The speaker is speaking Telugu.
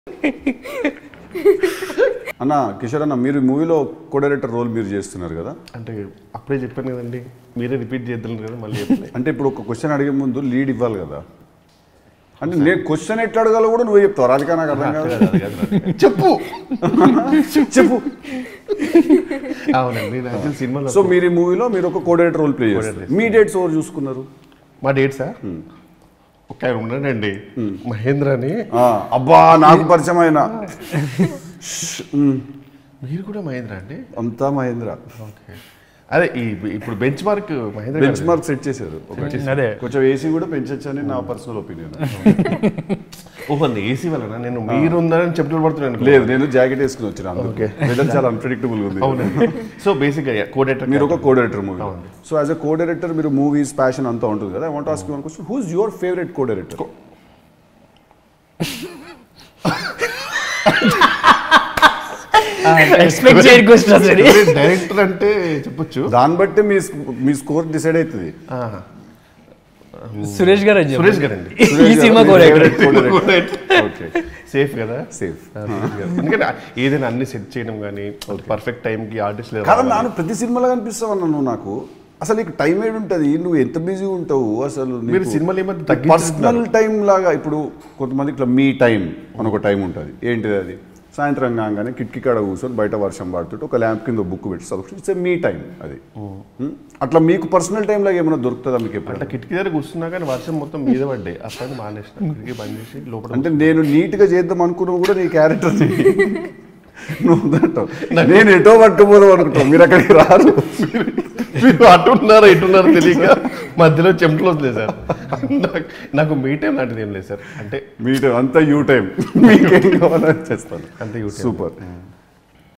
అన్న కిషోర్ అన్న మీరు మూవీలో కో డైరెక్టర్ రోల్ మీరు చేస్తున్నారు కదా అంటే అప్పుడే చెప్పాను కదండి మీరే రిపీట్ చేద్దాం కదా మళ్ళీ చెప్పలే. అంటే ఇప్పుడు ఒక క్వశ్చన్ అడిగే ముందు లీడ్ ఇవ్వాలి కదా అంటే నేను క్వశ్చన్ ఎట్లా అడగాలో కూడా నువ్వే చెప్తావు రాజకీయ నాకు అర్థం కాదు అది కాదు, అది కాదు. చెప్పు చెప్పు అవునండి నేను యాక్చువల్ సినిమాలో సో మీరు ఈ మూవీలో మీరు ఒక కో డైరెక్టర్ రోల్ ప్లే చేస్తారు Co-director. మీ డేట్స్ ఎవరు చూసుకున్నారు మా డేట్ సార్ ఒక ఆయన ఉన్నాడండి మహేంద్ర అని ఆ, అబ్బా నాకు పరిచయం ఆయన మీరు కూడా మహేంద్ర అండి అంతా మహేంద్ర ఓకే అదే ఈ ఇప్పుడు బెంచ్ మార్క్ మహేంద్ర బెంచ్ గారిది. మార్క్ సెట్ చేశారు ఒకటి. అదే కొంచెం ఏసీ కూడా పెంచొచ్చు అని నా పర్సనల్ ఒపీనియన్ ఓహో అది ఏసీ వలన నేను మీరు ఉందని చెప్పులు పడుతున్నాను లేదు నేను జాకెట్ వేసుకుని వచ్చిన Okay. వెదర్ చాలా అన్ప్రెడిక్టబుల్ ఉంది అవునండి సో బేసిక్గా కోడేటర్ మీరు ఒక కో డైరెక్టర్ మూవీ అవును. So as a co director మీరు మూవీస్ ప్యాషన్ అంతా ఉంటుంది కదా I want ask one question who's your favourite co director expect చేయని క్వశ్చన్ అసలు డైరెక్టర్ అంటే చెప్పొచ్చు దాన్ని బట్టి మీ మీ స్కోర్ డిసైడ్ అవుతుంది ఆ, సురేష్ గారు అని చెప్పు. సురేష్ గారండి ఈ సినిమా కూడా ఓకే సేఫ్ కదా సేఫ్ ఎందుకంటే ఏదైనా అన్ని సెట్ చేయడం కానీ పర్ఫెక్ట్ టైంకి ఆర్టిస్ట్ కాదు నాను ప్రతి సినిమాలో కనిపిస్తావు అన్న నువ్వు నాకు అసలు నీకు టైం ఏడు ఉంటుంది నువ్వు ఎంత బిజీ ఉంటావు అసలు మీరు సినిమాలు ఈ మధ్య తగ్గించేస్తున్నారు. పర్సనల్ టైం లాగా ఇప్పుడు కొంతమంది ఇట్లా మీ టైం అని ఒక టైం ఉంటుంది ఏంటిది అది సాయంత్రం కాగానే కిటికీ కాడ కూర్చొని బయట వర్షం పడుతుంటే ఒక ల్యాంప్ కింద బుక్ పెట్టి చదువు ఇట్స్ మీ టైం అది Hmm? అట్లా మీకు పర్సనల్ టైం లాగా ఏమైనా దొరుకుతుందా మీకు ఎప్పుడు అట్లా కిటికీ దగ్గర కూర్చున్నా కానీ వర్షం మొత్తం మీద పడ్డాయి అప్పుడు మానేసిన కిటికీ బంద్ చేసి లోపల అంటే నేను నీట్గా చేద్దాం అనుకున్నావు కూడా నీ క్యారెక్టర్ని నువ్వు అంటావు నేను ఎటో పట్టుకుపోదాం అనుకుంటావు మీరు అక్కడికి రారు మీరు అటున్నారా ఇటున్నారా తెలియక మధ్యలో చెమటలు వస్తుంది సార్ నాకు- నాకు మీ టైం లాంటిది ఏం లేదు సార్ అంటే మీ టైం అంతా యూ టైం మీకేం కావాలని చేస్తాను అంతే యూ టైం. సూపర్